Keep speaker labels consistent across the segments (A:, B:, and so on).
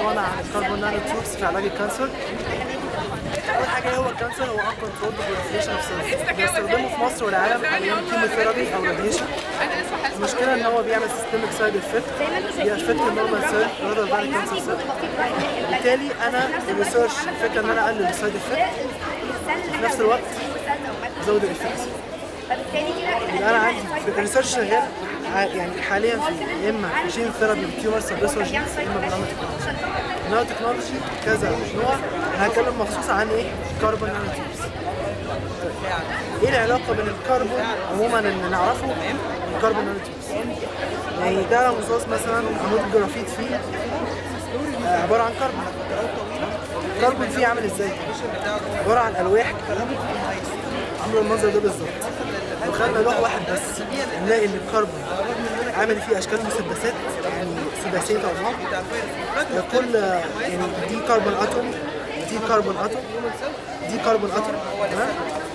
A: موضوعنا عن الكربون نانو تيوبس في علاج الكانسر اول حاجه ايه هو الكانسر هو uncontrolled proliferation of cells بيستخدمه في مصر والعالم حاليا كيموثيرابي او راديشن المشكله ان هو بيعمل سيستميك سايد افكت بيأفكت النورمال سيل rather than cancer cell بالتالي انا الريسيرش الفكره ان انا اقلل السايد افكت في نفس الوقت ازود الافكت يبقى انا عندي في الريسيرش شغال ع- يعني حاليا في يا اما جين ثيرابي تيومر سبريسور جينز يا اما بنانو تكنولوجي بنانو تكنولوجي كذا نوع انا هتكلم مخصوص عن ايه؟ كربون نانو تيوبس ايه العلاقه بين الكربون عموما اللي نعرفه والكربون نانو تيوبس يعني ده رمزاز مثلا عمود الجرافيت فيه آه، عباره عن كربون الكربون فيه عامل ازاي؟ عباره عن الواح عامله المنظر ده بالظبط لو خدنا لوح واحد بس نلاقي ان الكربون عامل فيه اشكال مسدسات يعني سداسيه طبعا كل يعني دي كربون اتوم دي كربون اتوم دي كربون اتوم تمام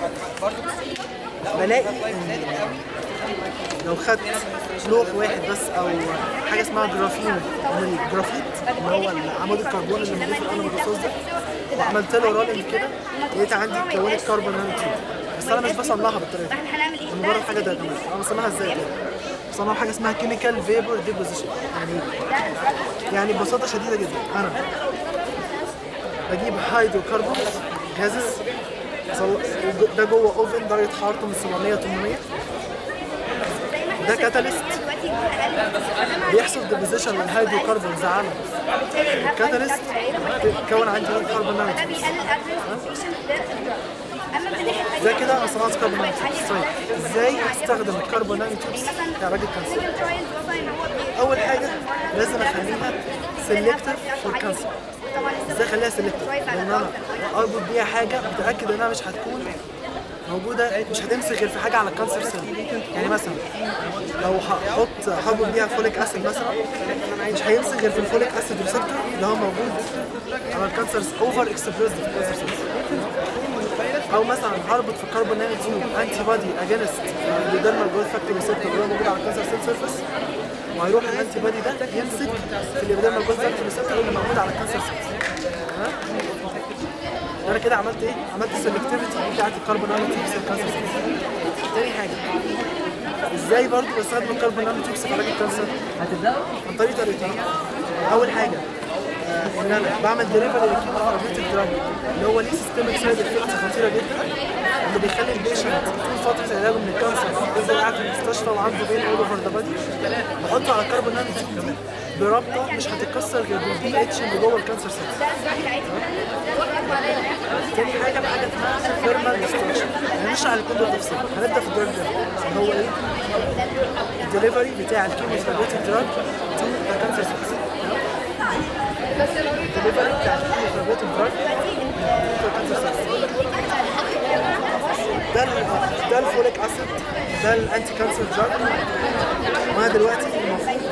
A: بلاقي ان لو خدت لوح واحد بس او حاجه اسمها جرافين من الجرافيت اللي هو عمود الكربون اللي موجود في القلم الرصاص ده وعملت له رولينج كده لقيت عندي اتكونت كربون نانو تيوب بس انا مش بصنعها بالطريقه دي أنا مجرد حاجه ده انا بصنعها ازاي كده بصنعها حاجه اسمها كيميكال فيبر ديبوزيشن يعني يعني ببساطه شديده جدا انا بجيب هيدروكربون جازز ده جوه اوفن درجه حرارته من 700 800 ده كاتاليست بيحصل ديبوزيشن للهيدروكربونز على الكاتاليست بيتكون عندي كربون نانو ده كده انا صنعت كربون نانو تيوبس طيب ازاي استخدم الكربون نانو تيوبس في علاج الكانسر اول حاجه لازم اخليها سيلكتيف فور كانسر ازاي اخليها سيلكتيف لان انا اربط بيها حاجه متاكد انها مش هتكون موجوده مش هتمسك غير في حاجه على الكانسر سيل يعني مثلا لو هحط هربط بيها فوليك اسيد مثلا مش هيمسك غير في الفوليك اسيد ريسبتور اللي هو موجود على الكانسر اوفر اكسبريسد في الكانسر سيلز او مثلا هربط في الكربون نانو تيوب انتي بادي اجينست الديرمال جروث فاكتور ريسبتور اللي هو موجود على الكانسر سيل سيرفيس وهيروح الانتي بادي ده يمسك في الابيديرمال جروث فاكتور ريسبتور اللي موجود على الكانسر سيلز تمام انا كده عملت ايه؟ عملت السلكتيفيتي بتاعت الكربون نانو تيوبس في الكانسر سيلز تاني حاجه ازاي برضه بستخدم الكربون نانو تيوبس في علاج الكانسر؟ عن طريق طريقتين اول حاجه آه، ان انا بعمل ديليفري للكيموثيرابيوتيك دراج اللي هو ليه سيستمك سايد افكتس خطيره جدا اللي بيخلي البيشنت طول فتره علاجه من الكانسر يفضل قاعد في المستشفى وعنده بين اول اوفر ذا بادي بحطه على كربون نانو تيوب برابطه مش هتتكسر غير بالبي اتش اللي جوه الكانسر سيلز تاني حاجه بحاجه اسمها ثيرمال ديستراكشن هنشرح الاثنين دول تفصيل هنبدا في الدراج ده اللي هو ايه؟ الدليفري بتاع الكيموثيرابيوتيك دراج تو ذا كانسر سيلز الدليفري بتاع الكيموثيرابيوتيك دراج تو ذا كانسر سيلز ده ال- ده الفوليك اسيد ده الانتي كانسر دراج وانا دلوقتي المفروض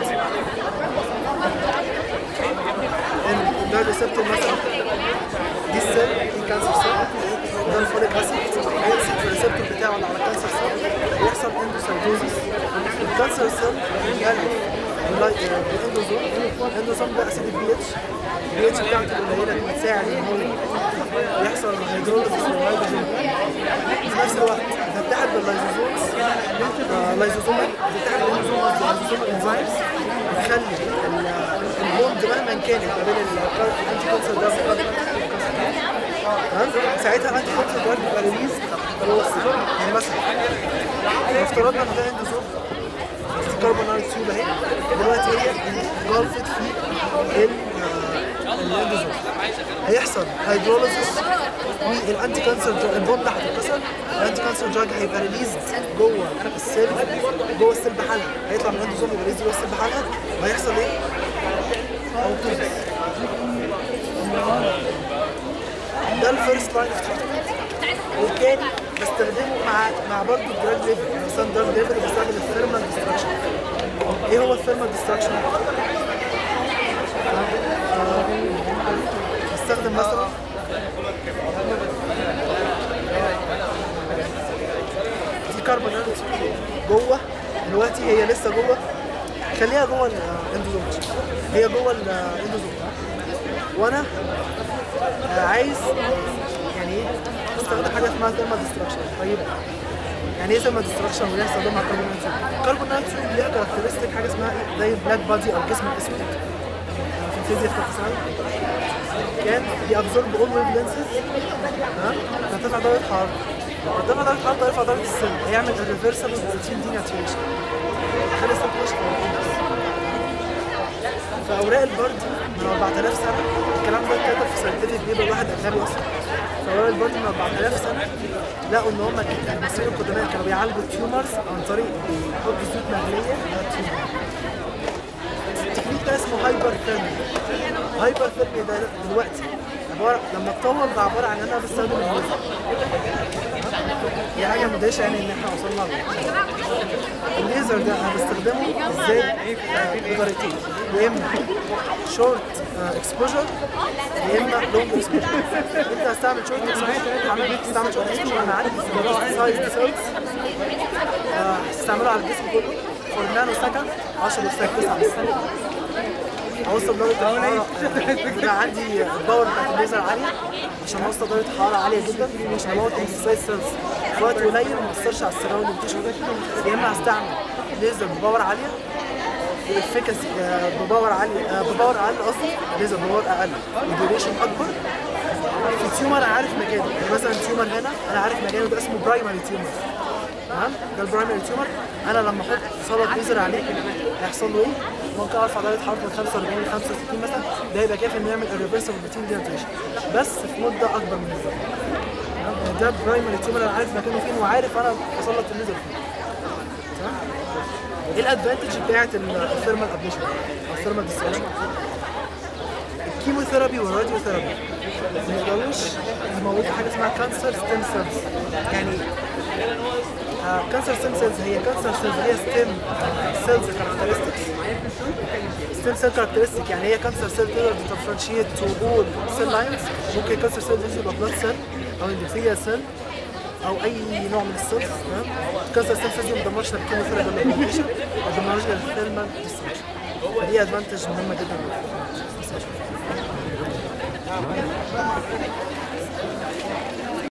A: ان ده الريسبتور مثلا دي السيل دي كانسر سيل ده الفوليك اسيد هيمسك في الريسبتور بتاعه اللي على الكانسر سيل ويحصل اندوسايتوزيس الكانسر سيل يقلب الاندوزوم الاندوزوم ده اسيد البي اتش البي اتش بتاعته قليله بتساعد ان هو يحصل هيدروليزيس للهيدروجين في نفس الوقت بتتحد باللايزوزومز آه، لايزوزومال بتتحد باللايزوزومز واللايزوزومال انزيمز بتخلي ال- البوند مهما كانت ما بين الانتي كانسر دراج تمام ساعتها الانتي كانسر دراج بيبقى ريليز جوه السيل يعني مثلا لو افترضنا ان ده اندوزوم كربون نانو تيوب اهي دلوقتي هي انجلفت في ال- آه، الاندوزوم هيحصل هيدروليزيس والانتي كانسر دراج البوند هتتكسر الانتي كانسر دراج هيبقى ريليز جوه السيل جوه السيل بحالها هيطلع من الاندوزوم يبقى ريليز جوه السيل بحالها وهيحصل ايه؟ اوتوزيس ده الفيرست لاين اوف تريتمنت والتاني بستخدمه مع مع برضه الدراج ليفل يعني مثلا دراج ليفل بستخدم الثيرمال ديستراكشن ايه هو الثيرمال ديستراكشن؟ بستخدم مثلا دي كربون نانو تيوب جوه دلوقتي هي لسه جوه خليها جوه الاندوزوم هي جوه الاندوزوم وانا آه، عايز يعني ايه استخدم حاجه اسمها ثيرمال ديستراكشن طيب يعني ايه ثيرمال ديستراكشن وليه استخدمها كربون نانوتيوب؟ الكربون نانوتيوب ليها كاركترستيك حاجه اسمها ايه زي البلاك بادي او الجسم الاسود آه، في الفيزياء في الثالثه ثانوي كان بيابزورب اول ويف لينسز تمام فترفع درجه حرارته لما ترفع درجه حرارته يرفع درجه السن هيعمل الريفرسبل بروتين دي ناتيوريشن يخلي السن تخش في البروتين. في اوراق البرد من 4000 سنه الكلام ده اتكتب في ساينتفك بيبر واحد اجنبي اصلا في اوراق البرد من 4000 سنه لقوا ان هم المصريين القدماء كانوا بيعالجوا التيومرز عن طريق بيحطوا زيوت مغليه على التيومر التكنيك ده اسمه هايبر ثيرمي هايبر ثيرمي ده دلوقتي عباره لما اتطور ده عباره عن ان انا بستخدم الليزر دي حاجه مدهشه يعني ان احنا وصلنا لها الليزر ده انا بستخدمه ازاي آه، بطريقتين يا اما شورت اكسبوجر يا اما لونج اكسبوجر انت هستعمل شورت اكسبوجر هستعمل شورت اكسبوجر انا عارف سايز سيلز هستعمله على الجسم كله فور نانو سكند 10 لساك 9 بالثانيه اوصل درجه الحراره يبقى عندي الباور بتاعت الليزر عاليه عشان اوصل درجه حراره عاليه جدا عشان اموت السايز سيلز في وقت قليل وما اثرش على السراوندنج تيشو يا اما هستعمل ليزر بباور عاليه افيكاسي بباور عالي آه، بباور اقل قصدي ليزر بباور اقل وديوريشن اكبر في تيومر انا عارف مكانه يعني مثلا تيومر هنا انا عارف مكانه ده اسمه برايمري تيومر تمام ده البرايمري تيومر انا لما احط سلط ليزر عليه هيحصل له ايه؟ ممكن ارفع درجه حرارته من 45 ل 65 مثلا ده يبقى كافي انه يعمل الريفرسبل بروتين ديهيدريشن بس في مده اكبر من الزمن تمام؟ ده برايمري تيومر انا عارف مكانه فين وعارف انا بسلط الليزر فين تمام ايه الادفانتج بتاعت الثيرمال ابليشن او الثيرمال ديستراكشن الكيموثيرابي والراديوثيرابي ما يقدروش يموتوا حاجه اسمها كانسر ستيم سيلز يعني كانسر ستيم سيلز هي كانسر سيلز هي ستيم سيلز كاركترستكس ستيم سيل كاركترستيك يعني هي كانسر سيل تقدر تدفرنشيت تو اول سيل لاينز ممكن كانسر سيل دي يبقى بلاد سيل او اندوثيليال سيل او اي نوع من السيلز تمام كانسر سيل سيلز ما بتدمرش الكيموثيرابي ولا الراديشن ما بتدمرش الثيرمال ديستراكشن فدي ادفانتج مهمه جدا